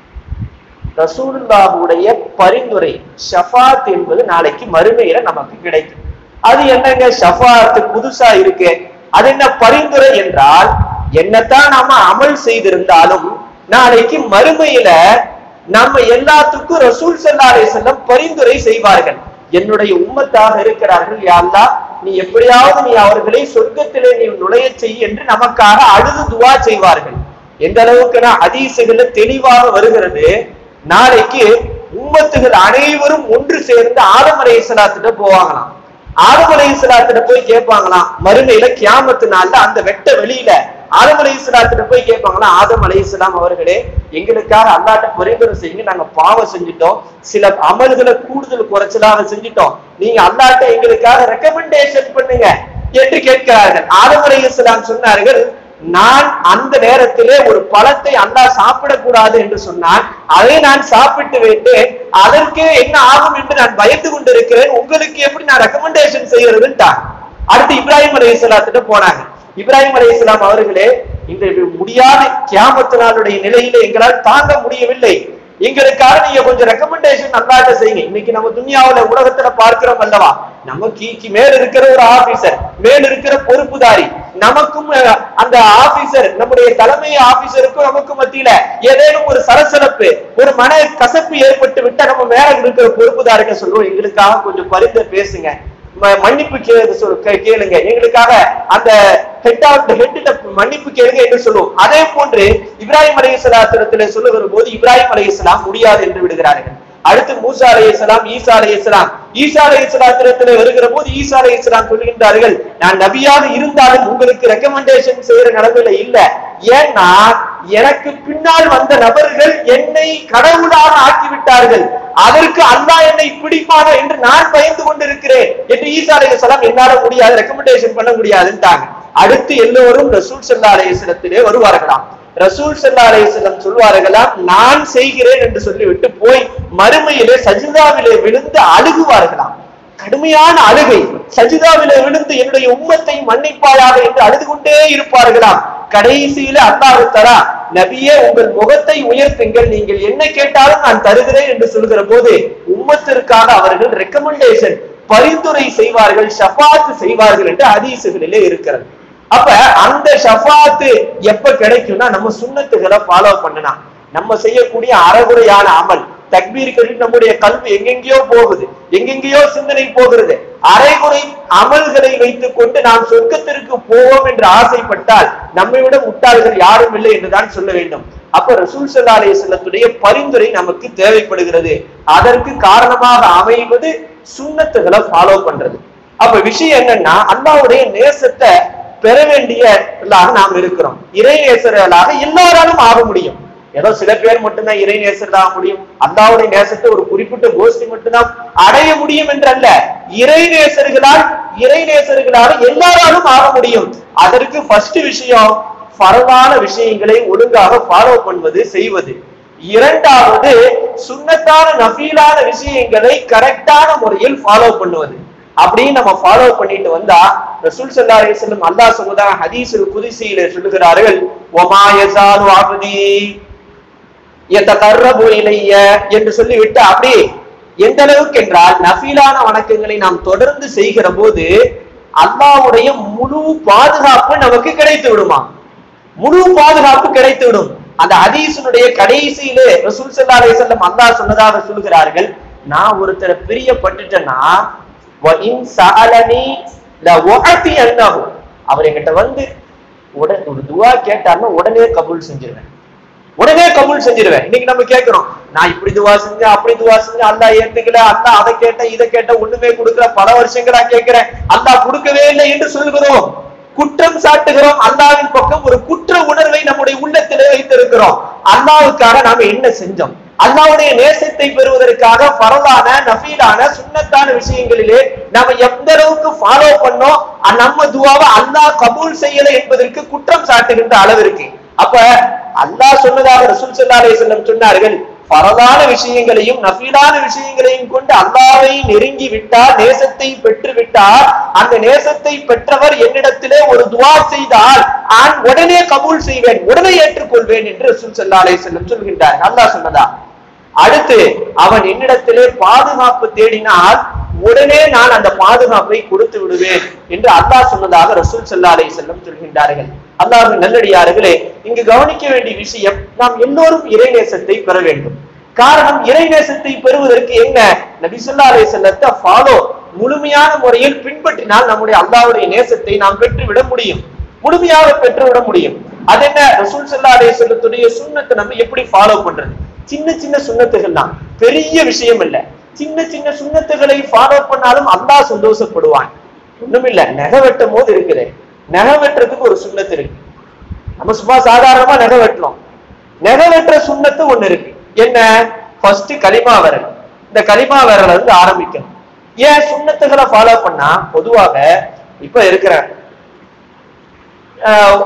ரசூலுல்லாஹுடைய பரிந்துரை ஷஃபாத் என்பது நாளைக்கு மறுமையில நமக்கு கிடைக்கும் அது என்னங்க ஷஃபாத் புதுசா இருக்கு அது என்ன பரிந்துரை என்றால் என்னத்தான் நாம அமல் செய்திருந்தாலும் நாளைக்கு மறுமையில நம்ம எல்லாத்துக்கும் ரசூல் சல்லா அலை செல்லம் பரிந்துரை செய்வார்கள் என்னுடைய உம்மத்தாக இருக்கிறார்கள் யாழ்லா நீ எப்படியாவது நீ அவர்களை சொர்க்கத்திலே நீ நுழைய செய் என்று நமக்காக அழுது துவா செய்வார்கள் எந்த அளவுக்குன்னா ஹதீசுகள்ல தெளிவாக வருகிறது நாளைக்கு உம்மத்துகள் அனைவரும் ஒன்று சேர்ந்து ஆதம் அலைஹிஸ்ஸலாத்திட்ட போவாங்களாம் ஆதம் அலைஹிஸ்ஸலாத்திட்ட போய் கேட்பாங்களாம் மறுமையில கியாமத்து நாள்ல அந்த வெட்ட வெளியில ஆதம் அலைஹிஸ்ஸலாத்திட்ட போய் கேட்பாங்களாம் ஆதம் அலைஹிஸ்ஸலாம் அவர்களே எங்களுக்காக அல்லாட்ட பரிந்துரை செய்யுங்க நாங்க பாவம் செஞ்சுட்டோம் சில அமல்களை கூடுதல் குறைச்சலாக செஞ்சுட்டோம் நீங்க அல்லாட்ட எங்களுக்காக ரெக்கமெண்டேஷன் பண்ணுங்க என்று கேட்கிறார்கள் ஆதம் அலைஹிஸ்ஸலாம் சொன்னார்கள் நான் அந்த நேரத்திலே ஒரு பழத்தை அல்லாஹ் சாப்பிடக்கூடாது என்று சொன்னான் அதை நான் சாப்பிட்டு விட்டேன் அதற்கு என்ன ஆகும் என்று நான் பயந்து கொண்டிருக்கிறேன் உங்களுக்கு எப்படி நான் ரெக்கமெண்டேஷன் செய்யறதுன்ட்டான் அடுத்து இப்ராஹிம் அலைஹிஸ்ஸலாத்திட்ட போனாங்க இப்ராஹிம் அலைஹிஸ்ஸலாம் அவர்களே இந்த முடியாத கியாமத்து நாளுடைய நிலையில எங்களால் தாங்க முடியவில்லை எங்களுக்காக நீங்க கொஞ்சம் ரெக்கமெண்டேஷன் நல்லாட்ட செய்யுங்க இன்னைக்கு நம்ம துனியாவுல உலகத்துல பார்க்கிறோம் அல்லவா நம்ம கீக்கு மேல இருக்கிற ஒரு ஆபீசர் மேல இருக்கிற பொறுப்புதாரி நமக்கும் அஹ், அந்த ஆபீசர் நம்முடைய தலைமை ஆபீசருக்கும் நமக்கு மத்தியில ஏதேனும் ஒரு சலசலப்பு ஒரு மன கசப்பு ஏற்பட்டு விட்டா நம்ம மேல இருக்கிற பொறுப்புதாரிட்ட சொல்லுவோம் எங்களுக்காக கொஞ்சம் பரிந்து பேசுங்க ம- மன்னிப்பு கே- சொல்- கே- கேளுங்க எங்களுக்காக அந்த ஹெட் ஆஃப் ஹெட் மன்னிப்பு கேளுங்க என்று சொல்லுவோம் அதே போன்று இப்ராஹிம் அலைஹிஸ்ஸலாத்திரத்திலே சொல்லுகிற போது இப்ராஹிம் அலைஹிஸ்ஸலாம் முடியாது என்று விடுகிறார்கள் அடுத்து மூசா அலைஹிஸ்ஸலாம் ஈசா அலைஹிஸ்ஸலாம் ஈசா அலைஹிஸ்ஸலாத்திரத்திலே வருகிற போது ஈசா அலைஹிஸ்ஸலாம் சொல்லுகின்றார்கள் நான் நபியாக இருந்தாலும் உங்களுக்கு ரெக்கமெண்டேஷன் செய்யற நிலைமையில இல்ல ஏன்னா எனக்கு பின்னால் வந்த நபர்கள் என்னை கடவுளாக ஆக்கிவிட்டார்கள் அதற்கு அல்லாஹ் என்னை பிடிப்பானோ என்று நான் பயந்து கொண்டிருக்கிறேன் என்று ஈசா அலைஹிஸ்ஸலாம் என்னால முடியாது ரெக்கமெண்டேஷன் பண்ண முடியாதுன்ட்டாங்க அடுத்து எல்லோரும் ரசூல் ஸல்லல்லாஹு அலைஹி வஸல்லத்திலே வருவார்களாம் ரசூல் ஸல்லல்லாஹு அலைஹி வஸல்லம் சொல்வார்களாம் நான் செய்கிறேன் என்று சொல்லிவிட்டு போய் மறுமையிலே சஜிதாவிலே விழுந்து அழுகுவார்களாம் கடுமையான அழுகை சஜிதாவிலே விழுந்து என்னுடைய உம்மத்தை மன்னிப்பாயாக என்று அழுது கொண்டே இருப்பார்களாம் கடைசியில அல்லாஹ் தரா நபியே உங்கள் முகத்தை உயர்த்துங்கள் நீங்கள் என்ன கேட்டாலும் நான் தருகிறேன் என்று சொல்கிற போது உம்மத்திற்காக அவர்கள் ரெக்கமெண்டேஷன் பரிந்துரை செய்வார்கள் ஷஃபாத்து செய்வார்கள் என்று ஹதீசுகளிலே இருக்கிறது அப்ப அந்த ஷஃபாத்து எப்ப கிடைக்கும்னா நம்ம சுண்ணத்துகளை ஃபாலோ பண்ணனா நம்ம செய்யக்கூடிய அறகுறையான அமல் தக்பீர் கட்டிட்டு நம்முடைய கல்வி எங்கெங்கேயோ போகுது எங்கெங்கேயோ சிந்தனை போகிறது அரைகுறை அமல்களை வைத்துக் கொண்டு நாம் சொர்க்கத்திற்கு போவோம் என்று ஆசைப்பட்டால் நம்மை விட முட்டாள்கள் யாரும் இல்லை என்றுதான் சொல்ல வேண்டும் அப்ப ரசூல் சல்லா அலைஹிஸ்ஸல்லத்துடைய பரிந்துரை நமக்கு தேவைப்படுகிறது அதற்கு காரணமாக அமைவது சுண்ணத்துகளை ஃபாலோ பண்றது அப்ப விஷயம் என்னன்னா அல்லாவுடைய நேசத்தை பெற வேண்டிய நாம் இருக்கிறோம் இறை நேசர்களாக எல்லாராலும் ஆக முடியும் ஏதோ சில பேர் மட்டும்தான் இறை நேசர்களாக முடியும் அல்லாவுடைய நேசத்தை ஒரு குறிப்பிட்ட கோஷ்டி மட்டும்தான் அடைய முடியும் என்றல்ல இறை நேசர்களால் இறை நேசர்களால் எல்லாராலும் ஆக முடியும் அதற்கு ஃபர்ஸ்ட் விஷயம் பரவான விஷயங்களை ஒழுங்காக ஃபாலோ பண்ணுவது செய்வது இரண்டாவது சுண்ணத்தான நஃபீலான விஷயங்களை கரெக்டான முறையில் ஃபாலோ பண்ணுவது அப்படின்னு நம்ம ஃபாலோ பண்ணிட்டு வந்தா ரசூல் ஸல்லல்லாஹு அலைஹி வஸல்லம் அல்லாஹ் சொன்னதாக ஹதீஸுல் குதிசியிலே சொல்லுகிறார்கள் ஒமா யஸாலு அப்தி யதகர்ரபு இலைய என்று சொல்லிவிட்டு அப்படியே எந்த அளவுக்கு என்றால் நஃபீலான வணக்கங்களை நாம் தொடர்ந்து செய்கிற போது அல்லாஹ்வுடைய முழு பாதுகாப்பு நமக்கு கிடைத்து விடுமா முழு பாதுகாப்பு கிடைத்து விடும் அந்த ஹதீஸினுடைய கடைசியிலே ரசூல் ஸல்லல்லாஹு அலைஹி வஸல்லம் அல்லாஹ் சொன்னதாக சொல்கிறார்கள் நான் ஒருத்தரை பிரியப்பட்டுட்டேன்னா வ இன் சஅலனி லஉஅதி அன்னஹு அவர் என்கிட்ட வந்து உடனே ஒரு துவா கேட்டாருன்னா உடனே கபூல் செஞ்சிருவேன் உடனே கபூல் செஞ்சிருவேன் இன்னைக்கு நம்ம கேட்கிறோம் நான் இப்படி துவா செஞ்சேன் அப்படி துவா செஞ்சேன் அல்லாஹ் ஏத்துக்கல அல்லாஹ் அதை கேட்டேன் இதை கேட்டேன் ஒண்ணுமே கொடுக்கல பல வருஷங்களா கேட்கிறேன் அல்லாஹ் கொடுக்கவே இல்லை என்று சொல்கிறோம் குற்றம் சாட்டுகிறோம் அல்லாவின் பக்கம் ஒரு குற்ற உணர்வை நம்முடைய உள்ளத்திலே வைத்திருக்கிறோம் அல்லாவுக்காக நாம என்ன செஞ்சோம் அல்லாவுடைய நேசத்தை பெறுவதற்காக பரவான நஃபீலான சுண்ணத்தான விஷயங்களிலே நாம எந்த அளவுக்கு ஃபாலோ பண்ணோம் அ- நம்ம துவாவை அல்லாஹ் கபூல் செய்யல என்பதற்கு குற்றம் சாட்டுகின்ற அளவிற்கு அப்ப அல்லாஹ் சொன்னதாக ரசூல் ஸல்லல்லாஹு அலைஹி வஸல்லம் சொன்னார்கள் பரவான விஷயங்களையும் நஃபீலான விஷயங்களையும் கொண்டு அல்லாவை நெருங்கி விட்டால் நேசத்தை பெற்று விட்டால் அந்த நேசத்தை பெற்றவர் என்னிடத்திலே ஒரு துவா செய்தால் நான் உடனே கபூல் செய்வேன் உடனே ஏற்றுக்கொள்வேன் என்று ரசூல் ஸல்லல்லாஹு அலைஹி வஸல்லம் சொல்கின்றார் அல்லாஹ் சொன்னதா அடுத்து அவன் என்னிடத்திலே பாதுகாப்பு தேடினால் உடனே நான் அந்த பாதுகாப்பை கொடுத்து விடுவேன் என்று அல்லாஹ் சொன்னதாக ரசூல் ஸல்லல்லாஹு அலைஹி வஸல்லம் சொல்கின்றார்கள் அல்லாஹ் நல்லடியார்களே இங்கு கவனிக்க வேண்டிய விஷயம் நாம் எல்லோரும் இறைநேசத்தை பெற வேண்டும் காரணம் இறைநேசத்தை பெறுவதற்கு என்ன நபி ஸல்லல்லாஹு அலைஹி வஸல்லத்தை ஃபாலோ முழுமையான முறையில் பின்பற்றினால் நம்முடைய அல்லாஹ்வுடைய நேசத்தை நாம் பெற்றுவிட முடியும் முழுமையாக பெற்றுவிட முடியும் அது என்ன ரசூல் சல்லா அலைஹிஸ்ஸலத்துடைய சுண்ணத்தை நம்ம எப்படி ஃபாலோ பண்றது சின்ன சின்ன சுண்ணத்துகள் தான் பெரிய விஷயம் இல்ல சின்ன சின்ன சுண்ணத்துகளை ஃபாலோ பண்ணாலும் அல்லாஹ் சந்தோஷப்படுவான் ஒண்ணுமில்ல நகை வெட்டும் போது இருக்குது நகை வெட்டுறதுக்கு ஒரு சுண்ணத்து இருக்கு நம்ம சும்மா சாதாரணமா நகை வெட்டலாம் நகை வெட்டுற சுண்ணத்து ஒண்ணு இருக்கு என்ன ஃபர்ஸ்ட் களிமா விரல் இந்த களிமா விரல இருந்து ஆரம்பிக்கணும் ஏன் சுண்ணத்துகளை ஃபாலோ பண்ணா பொதுவாக இப்ப இருக்கிற ஆஹ்,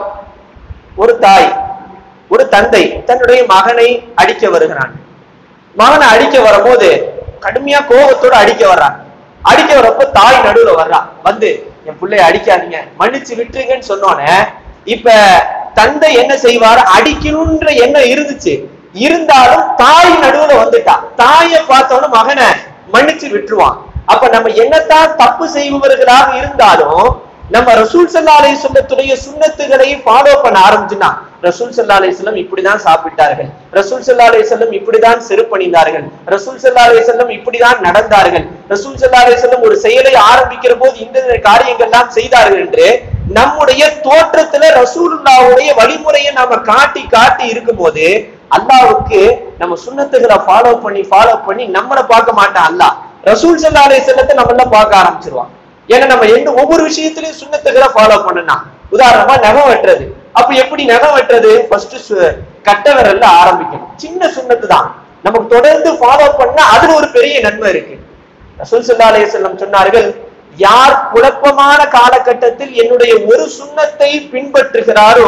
ஒரு தாய் ஒரு தந்தை தன்னுடைய மகனை அடிக்க வருகிறான் மகனை அடிக்க வரும்போது கடுமையா கோபத்தோட அடிக்க வர்றான் அடிக்க வரப்போ தாய் நடுவுல வர்றா வந்து என் பிள்ளைய அடிக்காதீங்க மன்னிச்சு விட்டுருங்கன்னு சொன்னோன்னே இப்ப தந்தை என்ன செய்வார் அடிக்கணும்ன்ற எண்ணம் இருந்துச்சு இருந்தாலும் தாய் நடுவுல வந்துட்டா தாயை பார்த்தோன்னு மகனை மன்னிச்சு விட்டுருவான் அப்ப நம்ம என்னத்தான் தப்பு செய்பவர்களாக இருந்தாலும் நம்ம ரசூல் சல்லா அலிஸ்லத்துடைய சுண்ணத்துகளை ஃபாலோ பண்ண ஆரம்பிச்சுன்னா ரசூல் சல்லா அலிஸ்லம் இப்படிதான் சாப்பிட்டார்கள் ரசூல் சல்லா அலிஸ்லம் இப்படிதான் செருப்பணிந்தார்கள் ரசூல் சல்லா அலிஸ்லம் இப்படிதான் நடந்தார்கள் ரசூல் சல்லா அலிஸ்லம் ஒரு செயலை ஆரம்பிக்கிற போது இந்த காரியங்கள்லாம் செய்தார்கள் என்று நம்முடைய தோற்றத்துல ரசூலுல்லாவுடைய வழிமுறையை நாம காட்டி காட்டி இருக்கும்போது அல்லாவுக்கு நம்ம சுண்ணத்துகளை ஃபாலோ பண்ணி ஃபாலோ பண்ணி நம்மளை பார்க்க மாட்டான் அல்லாஹ் ரசூல் சல்லா அலிஸ்லத்தை நம்மள பார்க்க ஆரம்பிச்சிருவான் ஏன்னா நம்ம எந்த ஒவ்வொரு விஷயத்திலையும் சுண்ணத்துகளை ஃபாலோ பண்ணணும் உதாரணமா நகம் வெட்டுறது அப்ப எப்படி நகம் வெட்டுறது ஃபர்ஸ்ட் கட்ட விரல்ல ஆரம்பிக்கணும் சின்ன சுண்ணத்து தான் நமக்கு தொடர்ந்து ஃபாலோ பண்ணா அதுல ஒரு பெரிய நன்மை இருக்கு ரசூல் சல்லா அலையம் சொன்னார்கள் யார் குழப்பமான காலகட்டத்தில் என்னுடைய ஒரு சுண்ணத்தை பின்பற்றுகிறாரோ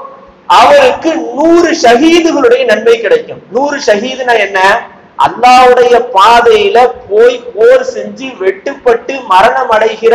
அவருக்கு நூறு ஷஹீதுகளுடைய நன்மை கிடைக்கும் நூறு ஷஹீதுனா என்ன அல்லாவுடைய பாதையில போய் போர் செஞ்சு வெட்டுப்பட்டு மரணம் அடைகிற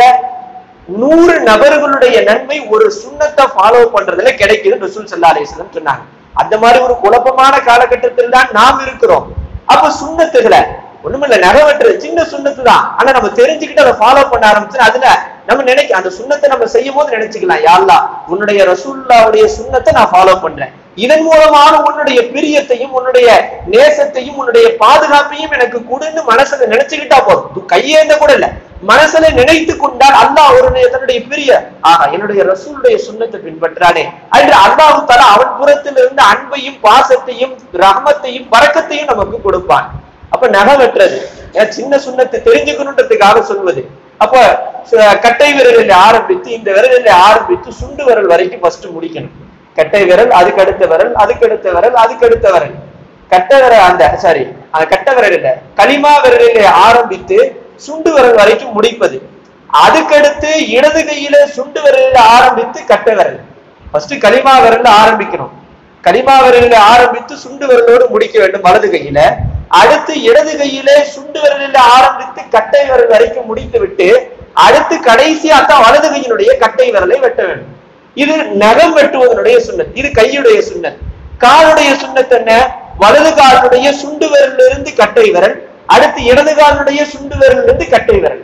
நூறு நபர்களுடைய நன்மை ஒரு சுண்ணத்தை ஃபாலோ பண்றதுல கிடைக்குது ரசூல் சல்லா அலிஸ்லம் சொன்னாங்க அந்த மாதிரி ஒரு குழப்பமான காலகட்டத்தில் தான் நாம் இருக்கிறோம் அப்ப சுண்ணத்துகளை ஒண்ணுமில்ல நகை வெட்டுறது சின்ன சுண்ணத்து தான் ஆனா நம்ம தெரிஞ்சுக்கிட்டு அதை ஃபாலோ பண்ண ஆரம்பிச்சு அதுல நம்ம நினைக்க அந்த சுண்ணத்தை நம்ம செய்யும் போது நினைச்சுக்கலாம் யாழ்லா உன்னுடைய ரசூல்லாவுடைய சுண்ணத்தை நான் ஃபாலோ பண்றேன் இதன் மூலமான உன்னுடைய பிரியத்தையும் உன்னுடைய நேசத்தையும் உன்னுடைய பாதுகாப்பையும் எனக்கு கொடுன்னு மனசுல நினைச்சுக்கிட்டா போதும் கையேந்த கூட இல்ல மனசுல நினைத்து கொண்டால் அல்லாஹ் ஒரு தன்னுடைய பிரிய ஆஹா என்னுடைய ரசூலுடைய சுண்ணத்தை பின்பற்றானே அன்று அல்லாஹு தலா அவன் புறத்தில் இருந்து அன்பையும் பாசத்தையும் ரஹமத்தையும் பறக்கத்தையும் நமக்கு கொடுப்பான் அப்ப நகை வெட்டுறது ஏன் சின்ன சுண்ணத்தை தெரிஞ்சுக்கணுன்றதுக்காக சொல்வது அப்ப ச- கட்டை விரலில் ஆரம்பித்து இந்த விரலில் ஆரம்பித்து சுண்டு விரல் வரைக்கும் ஃபர்ஸ்ட் முடிக்கணும் கட்டை விரல் அதுக்கு அடுத்த விரல் அதுக்கு அடுத்த விரல் அதுக்கு அடுத்த விரல் கட்டை விரல் அந்த சாரி அந்த கட்டை விரல் இல்ல களிமா விரலிலே ஆரம்பித்து சுண்டு விரல் வரைக்கும் முடிப்பது அதுக்கடுத்து இடது கையில சுண்டு விரலில் ஆரம்பித்து கட்டை விரல் ஃபர்ஸ்ட் களிமா விரல்ல ஆரம்பிக்கணும் களிமா விரலில் ஆரம்பித்து சுண்டு விரலோடு முடிக்க வேண்டும் வலது கையில அடுத்து இடது கையிலே சுண்டு விரலில் ஆரம்பித்து கட்டை விரல் வரைக்கும் முடித்து விட்டு அடுத்து கடைசியா தான் வலது கையினுடைய கட்டை விரலை வெட்ட வேண்டும் இது நகம் வெட்டுவதனுடைய சுண்ணத் இது கையுடைய சுண்ணத் காலுடைய சுண்ணத் என்ன வலது காலுடைய சுண்டு விரலில் இருந்து கட்டை விரல் அடுத்து இடது காலுடைய சுண்டு விரலில் இருந்து கட்டை விரல்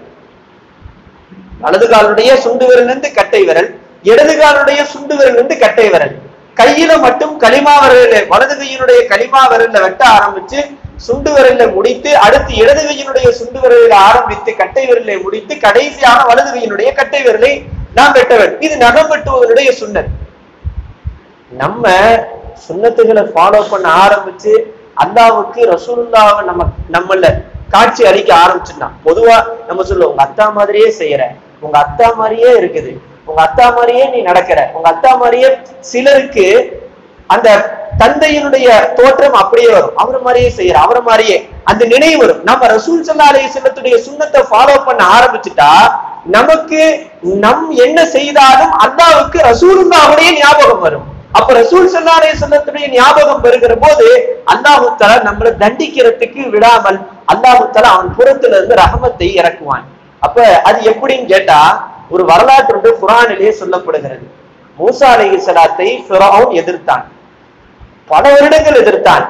வலது காலுடைய சுண்டு விரல் இருந்து கட்டை விரல் இடது காலுடைய சுண்டு விரல் இருந்து கட்டை விரல் கையில மட்டும் களிமா விரல வலது கையினுடைய களிமா விரல்ல வெட்ட ஆரம்பிச்சு சுண்டு விரல்ல முடித்து அடுத்து இடது கையினுடைய சுண்டு விரலில் ஆரம்பித்து கட்டை விரலை முடித்து கடைசியாக வலது கையினுடைய கட்டை விரலை நாம் வெட்ட வேண்டும் இது நகம் வெட்டுவதனுடைய சுண்ணத் நம்ம சுண்ணத்துகளை ஃபாலோ பண்ண ஆரம்பிச்சு அல்லாவுக்கு ரசூலுல்லாவை நம்ம நம்மள காட்சி அளிக்க ஆரம்பிச்சுன்னா பொதுவா நம்ம சொல்லுவோம் உங்க அத்தா மாதிரியே செய்யற உங்க அத்தா மாதிரியே இருக்குது உங்க அத்தா மாதிரியே நீ நடக்கிற உங்க அத்தா மாதிரியே சிலருக்கு அந்த தந்தையினுடைய தோற்றம் அப்படியே வரும் அவரை மாதிரியே செய்யற அவரை மாதிரியே அந்த நினைவு வரும் நம்ம ரசூல் சல்லா அலைஹி செல்லத்துடைய சுண்ணத்தை ஃபாலோ பண்ண ஆரம்பிச்சுட்டா நமக்கு நம் என்ன செய்தாலும் அல்லாவுக்கு ரசூலுல்லாவுடைய ஞாபகம் வரும் அப்ப ரசூல் சல்லா அலைஹி செல்லத்துடைய ஞாபகம் வருகிற போது அல்லாஹு தலா நம்மளை தண்டிக்கிறதுக்கு விடாமல் அல்லாஹு தலா அவன் புறத்துல இருந்து ரஹமத்தை இறக்குவான் அப்ப அது எப்படின்னு கேட்டா ஒரு வரலாற்று குரானிலேயே சொல்லப்படுகிறது மூசா அலைஹி ஸலாத்தை ஃபிரௌன் எதிர்த்தான் பல வருடங்கள் எதிர்த்தான்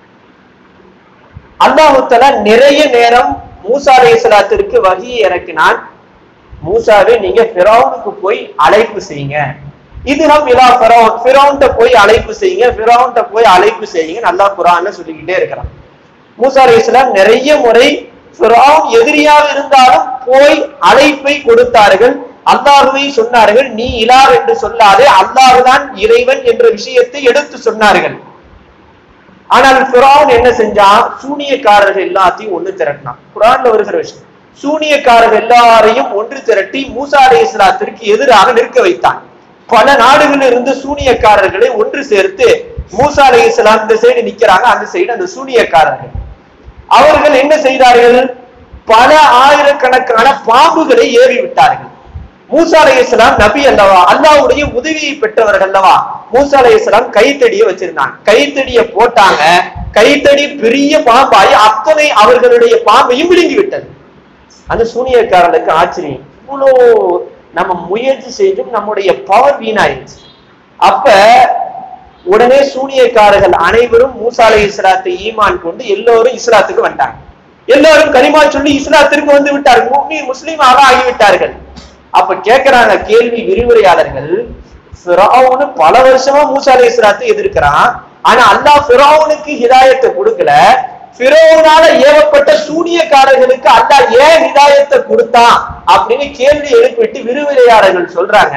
அல்லாஹு தஆலா நிறைய நேரம் மூசா அலைஹிஸ்ஸலாத்திற்கு வகி இறக்கினான் மூசாவே நீங்க ஃபிரௌனுக்கு போய் அழைப்பு செய்யுங்க இது நம் இலா ஃபிரௌன் ஃபிரௌன்ட்ட போய் அழைப்பு செய்யுங்க ஃபிரௌன்ட்ட போய் அழைப்பு செய்யுங்க நல்லா குரான்ல சொல்லிக்கிட்டே இருக்கிறான் மூசா அலைஹிஸ்ஸலாம் நிறைய முறை ஃபிரௌன் எதிரியாக இருந்தாலும் போய் அழைப்பை கொடுத்தார்கள் அல்லாஹுவை சொன்னார்கள் நீ இலாஹ் என்று சொல்லாதே அல்லாஹுதான் இறைவன் என்ற விஷயத்தை எடுத்து சொன்னார்கள் ஆனால் குரான் என்ன செஞ்சான் சூனியக்காரர்கள் எல்லாத்தையும் ஒண்ணு திரட்டினான் குரான்ல வருகிற விஷயம் சூனியக்காரர்கள் எல்லாரையும் ஒன்று திரட்டி மூசா அலை இஸ்லாத்திற்கு எதிராக நிற்க வைத்தான் பல நாடுகளில் இருந்து சூனியக்காரர்களை ஒன்று சேர்த்து மூசா அலை இஸ்லாம் இந்த சைடு நிக்கிறாங்க அந்த சைடு அந்த சூனியக்காரர்கள் அவர்கள் என்ன செய்தார்கள் பல ஆயிரக்கணக்கான பாம்புகளை ஏவி விட்டார்கள் மூசா அலை இஸ்லாம் நபி அல்லவா அல்லாவுடைய உதவியை பெற்றவர்கள் அல்லவா மூசா அலை இஸ்லாம் கைத்தடிய வச்சிருந்தாங்க கைத்தடிய போட்டாங்க கைத்தடி பெரிய பாம்பாய் அத்தனை அவர்களுடைய பாம்பையும் விழுங்கி விட்டது அந்த சூனியக்காரனுக்கு ஆச்சரியம் இவ்வளோ நம்ம முயற்சி செய்தும் நம்முடைய பவர் வீணாயிருச்சு அப்ப உடனே சூனியக்காரர்கள் அனைவரும் மூசா அலை இஸ்லாத்தை ஈமான் கொண்டு எல்லோரும் இஸ்லாத்துக்கு வந்தாங்க எல்லோரும் கனிமா சொல்லி இஸ்லாத்திற்கு வந்து விட்டார்கள் முஸ்லீம் முஸ்லீமாக ஆகிவிட்டார்கள் அப்ப கேக்குறாங்க கேள்வி விரிவுரையாளர்கள் ஃபிரௌனு பல வருஷமா மூசா அலை இஸ்லாத்தை எதிர்க்கிறான் ஆனா அல்லாஹ் ஃபிரௌனுக்கு ஹிதாயத்தை கொடுக்கல ஃபிரௌனால ஏவப்பட்ட சூனியக்காரர்களுக்கு அல்லாஹ் ஏன் ஹிதாயத்தை கொடுத்தான் அப்படின்னு கேள்வி எழுப்பிட்டு விரிவுரையாளர்கள் சொல்றாங்க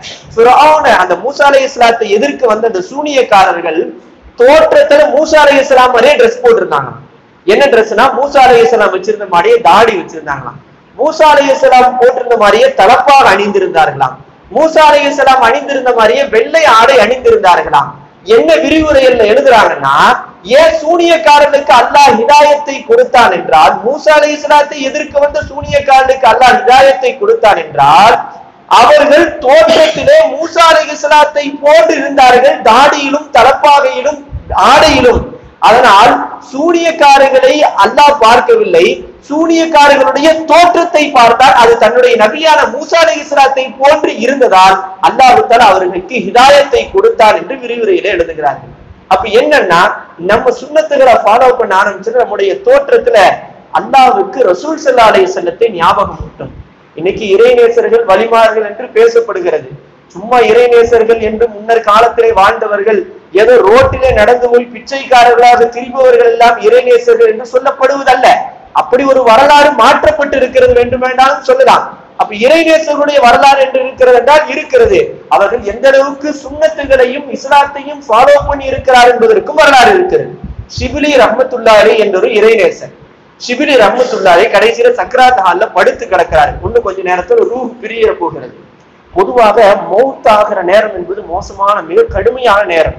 ஃபிரௌன அந்த மூசா அலை இஸ்லாத்தை எதிர்க்க வந்த அந்த சூனியக்காரர்கள் தோற்றத்துல மூசா அலை இஸ்லாம் மாதிரியே ட்ரெஸ் போட்டிருந்தாங்க என்ன ட்ரெஸ்னா மூசா அலை இஸ்லாம் வச்சிருந்த மாதிரியே தாடி வச்சிருந்தாங்களாம் மூசா அலை இஸ்லாம் போட்டிருந்த மாதிரியே தலப்பாக அணிந்திருந்தார்களாம் மூசா அலை இஸ்லாம் அணிந்திருந்த மாதிரியே வெள்ளை ஆடை அணிந்திருந்தார்களாம் என்ன விரிவுரையில் எழுதுறாங்கன்னா ஏன் சூனியக்காரனுக்கு அல்லாஹ் ஹிதாயத்தை கொடுத்தான் என்றால் மூசா அலை இஸ்லாத்தை எதிர்க்க வந்த சூனியக்காரனுக்கு அல்லாஹ் ஹிதாயத்தை கொடுத்தான் என்றால் அவர்கள் தோற்றத்திலே மூசா அலை இஸ்லாத்தை போன்று இருந்தார்கள் தாடியிலும் தலப்பாகையிலும் ஆடையிலும் அதனால் சூனியக்காரர்களை அல்லாஹ் பார்க்கவில்லை சூனியக்காரர்களுடைய தோற்றத்தை பார்த்தால் அது தன்னுடைய நபியான மூசா அலை இஸ்லாத்தை போன்று இருந்ததால் அல்லாஹுத்தால் அவர்களுக்கு ஹிதாயத்தை கொடுத்தான் என்று விரிவுரையில எழுதுகிறார்கள் அப்ப என்னன்னா நம்ம சுண்ணத்துகளை ஃபாலோ பண்ண ஆரம்பிச்சு நம்முடைய தோற்றத்துல அல்லாஹ்வுக்கு ரசூல் சல்லா அலைஹி செல்லத்தை ஞாபகம் ஊட்டும் இன்னைக்கு இறைநேசர்கள் வழிமார்கள் என்று பேசப்படுகிறது சும்மா இறைநேசர்கள் என்று முன்னர் காலத்திலே வாழ்ந்தவர்கள் ஏதோ ரோட்டிலே நடந்து போய் பிச்சைக்காரர்களாக திரிபவர்கள் எல்லாம் இறைநேசர்கள் என்று சொல்லப்படுவதல்ல அப்படி ஒரு வரலாறு மாற்றப்பட்டு இருக்கிறது வேண்டுமென்றாலும் சொல்லலாம் அப்ப இறைநேசர்களுடைய வரலாறு என்று இருக்கிறது என்றால் இருக்கிறது அவர்கள் எந்த அளவுக்கு சுண்ணத்துகளையும் இஸ்லாத்தையும் ஃபாலோ பண்ணி இருக்கிறார் என்பதற்கும் வரலாறு இருக்கிறது ஷிபிலி ரஹமத்துல்லாரி என்ற ஒரு இறைநேசர் ஷிபிலி ரஹமத்துல்லாரி கடைசியில சக்கராத் ஹால்ல படுத்து கிடக்கிறாரு இன்னும் கொஞ்ச நேரத்தில் ரூ பிரிய போகிறது பொதுவாக மௌத் ஆகிற நேரம் என்பது மோசமான மிக கடுமையான நேரம்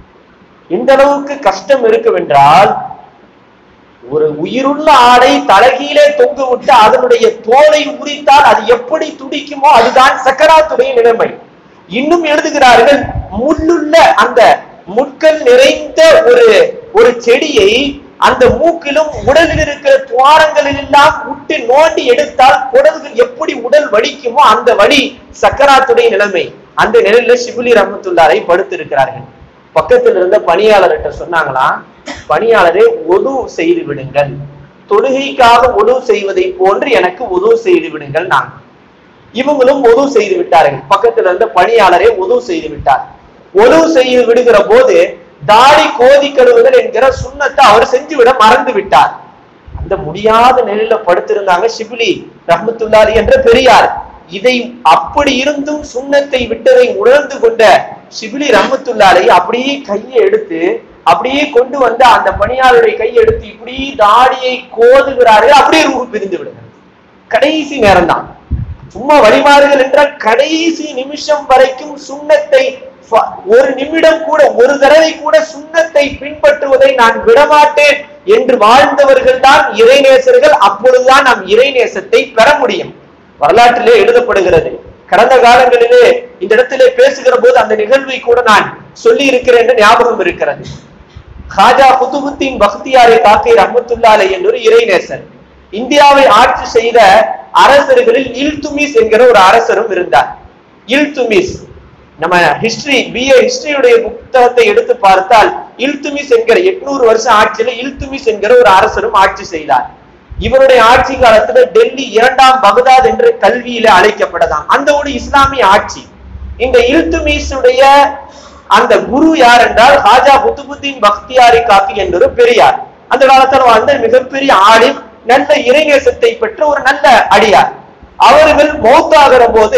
எந்த அளவுக்கு கஷ்டம் இருக்குமென்றால் ஒரு உயிருள்ள ஆடை தலகீழே தொங்க விட்டு அதனுடைய தோலை உரித்தால் அது எப்படி துடிக்குமோ அதுதான் சக்கராத்துடைய நிலைமை இன்னும் எழுதுகிறார்கள் முள்ளுள்ள அந்த முட்கள் நிறைந்த ஒரு ஒரு செடியை அந்த மூக்கிலும் உடலில் இருக்கிற துவாரங்களில் எல்லாம் விட்டு நோண்டி எடுத்தால் குடல்கள் எப்படி உடல் வலிக்குமோ அந்த வலி சக்கராத்துடைய நிலைமை அந்த நிலையில சிபுலி ரஹமத்துல்லாரை படுத்திருக்கிறார்கள் பக்கத்தில் இருந்த பணியாளர்கிட்ட சொன்னாங்களாம் பணியாளரே ஒது செய்து விடுங்கள் தொழுகைக்காக ஒது செய்வதை போன்று எனக்கு ஒது செய்து விடுங்கள் நான் இவங்களும் ஒது செய்து விட்டார்கள் பக்கத்தில் இருந்த பணியாளரே ஒது செய்து விட்டார் ஒது செய்து விடுகிற போது தாடி கோதி கழுவுதல் என்கிற சுண்ணத்தை அவர் செஞ்சு விட மறந்து விட்டார் அந்த முடியாத நிலையில படுத்திருந்தாங்க ஷிபிலி ரஹமத்துல்லாரி என்ற பெரியார் இதை அப்படி இருந்தும் சுண்ணத்தை விட்டதை உணர்ந்து கொண்ட ஷிபிலி ரஹமத்துல்லாரை அப்படியே கையை எடுத்து அப்படியே கொண்டு வந்து அந்த பணியாளருடைய கையை எடுத்து இப்படி தாடியை கோதுகிறார்கள் அப்படியே ரூ பிரிந்து விடுங்க கடைசி நேரம் தான் சும்மா வழிமாறுகள் என்றால் கடைசி நிமிஷம் வரைக்கும் சுண்ணத்தை ஃப- ஒரு நிமிடம் கூட ஒரு தடவை கூட சுண்ணத்தை பின்பற்றுவதை நான் விடமாட்டேன் என்று வாழ்ந்தவர்கள் தான் இறைநேசர்கள் அப்பொழுதுதான் நாம் இறைநேசத்தை பெற முடியும் வரலாற்றிலே எழுதப்படுகிறது கடந்த காலங்களிலே இந்த இடத்திலே பேசுகிற போது அந்த நிகழ்வை கூட நான் சொல்லி இருக்கிறேன் என்று ஞாபகம் இருக்கிறது ஹாஜா குத்துபுத்தீன் பக்தியாரை காக்கை ரஹமத்துல்லாலை என்றொரு இறைநேசர் இந்தியாவை ஆட்சி செய்த அரசர்களில் இல்துமிஸ் என்கிற ஒரு அரசரும் இருந்தார் இல்துமிஸ் நம்ம ஹிஸ்டரி பிஏ ஹிஸ்டரியுடைய புத்தகத்தை எடுத்து பார்த்தால் இல்துமிஸ் என்கிற எட்நூறு வருஷம் ஆட்சியில இல்துமிஸ் என்கிற ஒரு அரசரும் ஆட்சி செய்தார் இவருடைய ஆட்சி காலத்துல டெல்லி இரண்டாம் பகதாத் என்று கல்வியில அழைக்கப்பட்டதாம் அந்த ஒரு இஸ்லாமிய ஆட்சி இந்த இல்துமிஸுடைய அந்த குரு யார் என்றால் ஹாஜா குத்துபுத்தீன் பக்தியாரி காக்கி என்றொரு பெரியார் அந்த காலத்துல வாழ்ந்த மிகப்பெரிய ஆளின் நல்ல இறைநேசத்தை பெற்ற ஒரு நல்ல அடியார் அவர்கள் மௌத்தாகிற போது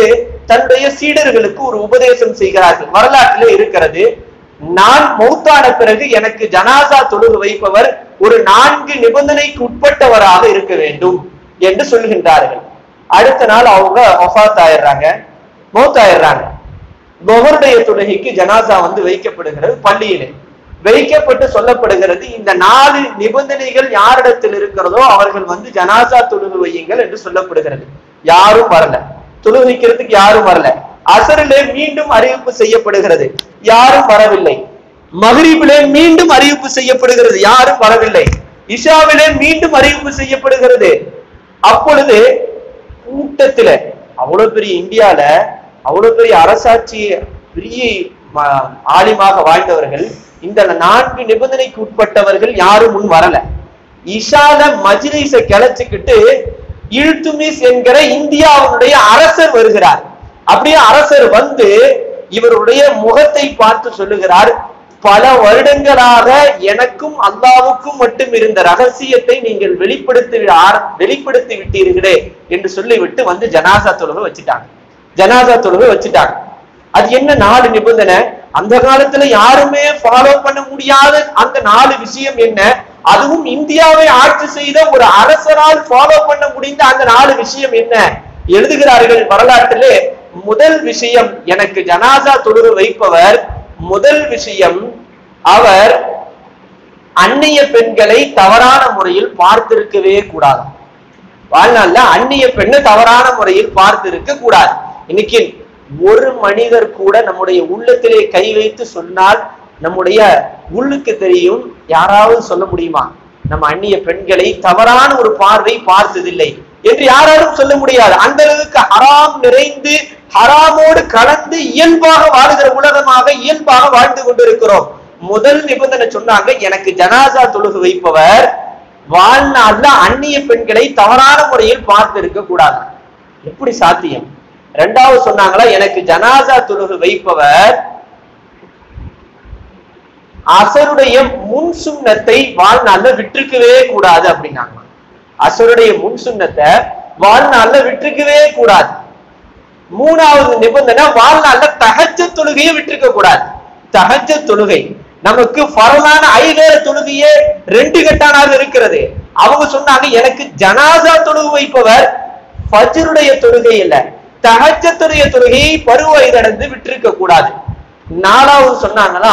தன்னுடைய சீடர்களுக்கு ஒரு உபதேசம் செய்கிறார்கள் வரலாற்றிலே இருக்கிறது நான் மௌத்தான பிறகு எனக்கு ஜனாசா தொழுகு வைப்பவர் ஒரு நான்கு நிபந்தனைக்கு உட்பட்டவராக இருக்க வேண்டும் என்று சொல்கின்றார்கள் அடுத்த நாள் அவங்க ஒஃபாத் ஆயிடுறாங்க மௌத்தாயிடுறாங்க பொகருடைய தொழுகைக்கு ஜனாசா வந்து வைக்கப்படுகிறது பள்ளியிலே வைக்கப்பட்டு சொல்லப்படுகிறது இந்த நாலு நிபந்தனைகள் யாரிடத்தில் இருக்கிறதோ அவர்கள் வந்து ஜனாசா தொழுகு வையுங்கள் என்று சொல்லப்படுகிறது யாரும் வரல தொழுகைக்கிறதுக்கு யாரும் வரல அசரிலே மீண்டும் அறிவிப்பு செய்யப்படுகிறது யாரும் வரவில்லை மகரீபிலே மீண்டும் அறிவிப்பு செய்யப்படுகிறது யாரும் வரவில்லை இஷாவிலே மீண்டும் அறிவிப்பு செய்யப்படுகிறது அப்பொழுது கூட்டத்துல அவ்வளவு பெரிய இந்தியால அவ்வளவு பெரிய அரசாட்சி பெரிய ம- ஆலிமாக வாழ்ந்தவர்கள் இந்த நான்கு நிபந்தனைக்கு உட்பட்டவர்கள் யாரும் முன் வரல இஷால மஜ்லிஸ கிளச்சிக்கிட்டு இல்துமிஸ் என்கிற இந்தியாவுடைய அரசர் வருகிறார் அப்படியே அரசர் வந்து இவருடைய முகத்தை பார்த்து சொல்லுகிறார் பல வருடங்களாக எனக்கும் அல்லாவுக்கும் மட்டும் இருந்த ரகசியத்தை நீங்கள் வெளிப்படுத்தி ஆர- வெளிப்படுத்தி விட்டீர்களே என்று சொல்லிவிட்டு வந்து ஜனாசா தொழுகை வச்சுட்டாங்க ஜனாசா தொழுகை வச்சுட்டாங்க அது என்ன நாலு நிபந்தனை அந்த காலத்துல யாருமே ஃபாலோ பண்ண முடியாத அந்த நாலு விஷயம் என்ன அதுவும் இந்தியாவை ஆட்சி செய்த ஒரு அரசரால் ஃபாலோ பண்ண முடிந்த அந்த நாலு விஷயம் என்ன எழுதுகிறார்கள் வரலாற்றிலே முதல் விஷயம் எனக்கு ஜனாசா தொழுகை வைப்பவர் முதல் விஷயம் அவர் அந்நிய பெண்களை தவறான முறையில் பார்த்திருக்கவே கூடாது வாழ்நாள்ல அந்நிய பெண்ணை தவறான முறையில் பார்த்திருக்க கூடாது இன்னைக்கு ஒரு மனிதர் கூட நம்முடைய உள்ளத்திலே கை வைத்து சொன்னால் நம்முடைய உள்ளுக்கு தெரியும் யாராவது சொல்ல முடியுமா நம்ம அந்நிய பெண்களை தவறான ஒரு பார்வை பார்த்ததில்லை என்று யாராலும் சொல்ல முடியாது அந்த அளவுக்கு ஹராம் நிறைந்து ஹராமோடு கலந்து இயல்பாக வாழுகிற உலகமாக இயல்பாக வாழ்ந்து கொண்டிருக்கிறோம் முதல் நிபந்தனை சொன்னாங்க எனக்கு ஜனாசா தொழுகு வைப்பவர் வாழ்நாள்ல அந்நிய பெண்களை தவறான முறையில் பார்த்து இருக்க கூடாது எப்படி சாத்தியம் ரெண்டாவது சொன்னாங்களா எனக்கு ஜனாசா தொழுகு வைப்பவர் அசருடைய முன் சுண்ணத்தை வாழ்நாள்ல விட்டுருக்கவே கூடாது அப்படின்னாங்க அசருடைய முன் சுண்ணத்தை வாழ்நாள்ல விட்டுருக்கவே கூடாது மூணாவது நிபந்தனை வாழ்நாள்ல தகஜ தொழுகையை விட்டுருக்க கூடாது தகஜ தொழுகை நமக்கு பரவான ஐவேர தொழுகையே ரெண்டு கட்டானாக இருக்கிறது அவங்க சொன்னாங்க எனக்கு ஜனாசா தொழுகு வைப்பவர் ஃபஜ்ருடைய தொழுகை இல்ல தகஜத்துடைய தொழுகையை பருவ வயதடைந்து விட்டிருக்க கூடாது நாலாவது சொன்னாங்களா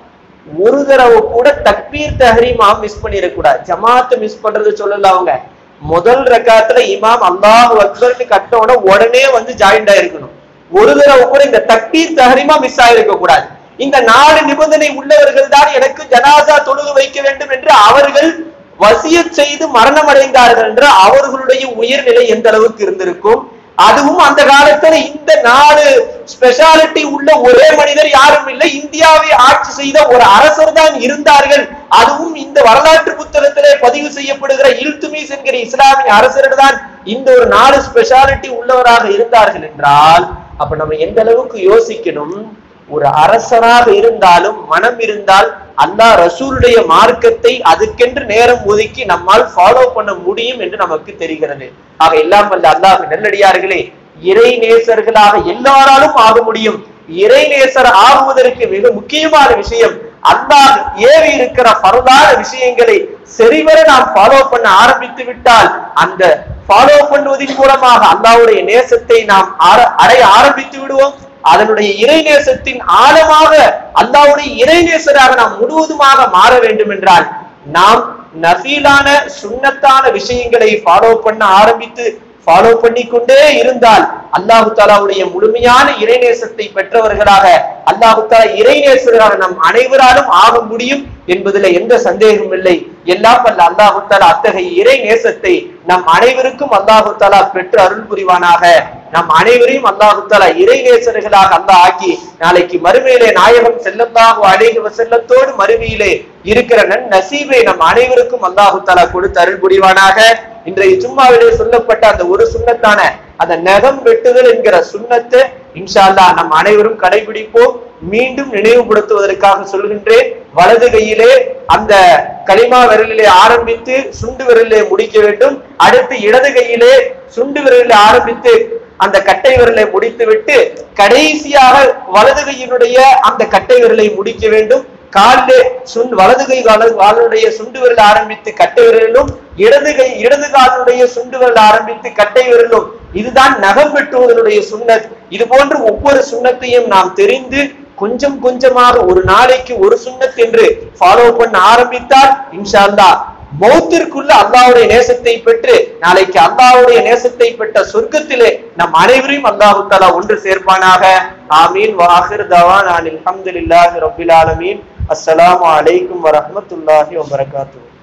ஒரு தடவை கூட தக்பீர் தஹரீமா மிஸ் பண்ணிடக்கூடாது ஜமாத்து மிஸ் பண்றது சொல்லல அவங்க முதல் ரக்காத்துல இமாம் அல்லாஹ் அக்பர்னு கட்டோட உடனே வந்து ஜாயின்ட் ஆயிருக்கணும் ஒரு தடவை கூட இந்த தக்பீர் தஹரீமா மிஸ் ஆயிருக்க கூடாது இந்த நாலு நிபந்தனை உள்ளவர்கள் தான் எனக்கு ஜனாசா தொழுகு வைக்க வேண்டும் என்று அவர்கள் வசியத் செய்து மரணம் அடைந்தார்கள் என்று அவர்களுடைய உயர்நிலை எந்த அளவுக்கு இருந்திருக்கும் அதுவும் அந்த காலத்துல இந்த நாலு ஸ்பெஷாலிட்டி உள்ள ஒரே மனிதர் யாரும் இல்லை இந்தியாவை ஆட்சி செய்த ஒரு அரசர் தான் இருந்தார்கள் அதுவும் இந்த வரலாற்று புத்தகத்திலே பதிவு செய்யப்படுகிற இல்துமிஸ் என்கிற இஸ்லாமிய அரசர் தான் இந்த ஒரு நாலு ஸ்பெஷாலிட்டி உள்ளவராக இருந்தார்கள் என்றால் அப்ப நம்ம எந்த அளவுக்கு யோசிக்கணும் ஒரு அரசராக இருந்தாலும் மனம் இருந்தால் அல்லாஹ் ரசூலுடைய மார்க்கத்தை அதுக்கென்று நேரம் ஒதுக்கி நம்மால் ஃபாலோ பண்ண முடியும் என்று நமக்கு தெரிகிறது ஆக எல்லாம் வல்ல அல்லாஹ் நல்லடியார்களே இறை நேசர்களாக எல்லாராலும் ஆக முடியும் இறை நேசர் ஆகுவதற்கு மிக முக்கியமான விஷயம் அல்லாஹ் ஏவி இருக்கிற பரவான விஷயங்களை சரிவர நாம் ஃபாலோ பண்ண ஆரம்பித்து விட்டால் அந்த ஃபாலோ பண்ணுவதன் மூலமாக அல்லாஹ்வுடைய நேசத்தை நாம் ஆர- அடைய ஆரம்பித்து விடுவோம் அதனுடைய இறைநேசத்தின் ஆழமாக அல்லாஹ்வுடைய இறைநேசராக நாம் முழுவதுமாக மாற வேண்டும் என்றால் நாம் நஃபீலான சுன்னத்தான விஷயங்களை ஃபாலோ பண்ண ஆரம்பித்து ஃபாலோ பண்ணிக்கொண்டே இருந்தால் அல்லாஹு தாலாவுடைய முழுமையான இறைநேசத்தை பெற்றவர்களாக அல்லாஹு தாலா இறைநேசராக நம் அனைவராலும் ஆக முடியும் என்பதில் எந்த சந்தேகமும் இல்லை எல்லாம் வல்ல அல்லாஹு தாலா அத்தகைய இறை நேசத்தை நம் அனைவருக்கும் அல்லாஹு தாலா பெற்று அருள் புரிவானாக நம் அனைவரையும் அல்லாஹு தாலா இறை நேசர்களாக அல்லாஹ் ஆக்கி நாளைக்கு மறுமையிலே நாயகம் செல்லல்லாஹு அலைஹி வஸல்லத்தோடு மறுமையிலே இருக்கிற நன் நசீபை நம் அனைவருக்கும் அல்லாஹு தாலா கொடுத்து அருள் புரிவானாக இன்றைய ஜும்மாவிலே சொல்லப்பட்ட அந்த ஒரு சுண்ணத்தான அந்த நகம் வெட்டுதல் என்கிற சுண்ணத்தை இன்ஷா அல்லாஹ் நம் அனைவரும் கடைபிடிப்போம் மீண்டும் நினைவுபடுத்துவதற்காக சொல்கின்றேன் வலது கையிலே அந்த களிமா விரலிலே ஆரம்பித்து சுண்டு விரலிலே முடிக்க வேண்டும் அடுத்து இடது கையிலே சுண்டு விரலிலே ஆரம்பித்து அந்த கட்டை விரலை முடித்து விட்டு கடைசியாக வலது கையினுடைய அந்த கட்டை விரலை முடிக்க வேண்டும் காலிலே சுண் வலது கை கால காலுடைய சுண்டு விரல் ஆரம்பித்து கட்டை விரலும் இடது கை இடது காலுடைய சுண்டு விரல் ஆரம்பித்து கட்டை விரலும் இதுதான் நகம் வெட்டுவதனுடைய சுண்ணத் இது போன்று ஒவ்வொரு சுண்ணத்தையும் நாம் தெரிந்து கொஞ்சம் கொஞ்சமாக ஒரு நாளைக்கு ஒரு சுண்ணத் என்று ஃபாலோ பண்ண ஆரம்பித்தால் இன்ஷா அல்லாஹ் மௌத்திற்குள்ள அல்லாஹ்வுடைய நேசத்தை பெற்று நாளைக்கு அல்லாஹ்வுடைய நேசத்தை பெற்ற சொர்க்கத்திலே நம் அனைவரையும் அல்லாஹு தஆலா ஒன்று சேர்ப்பானாக ஆமீன் வாஹிர் தவான் அல்ஹம்துலில்லாஹி ரப்பில் ஆலமீன் அஸ்ஸலாமு அலைக்கும் வரஹ்மத்துல்லாஹி வபரகாத்துஹு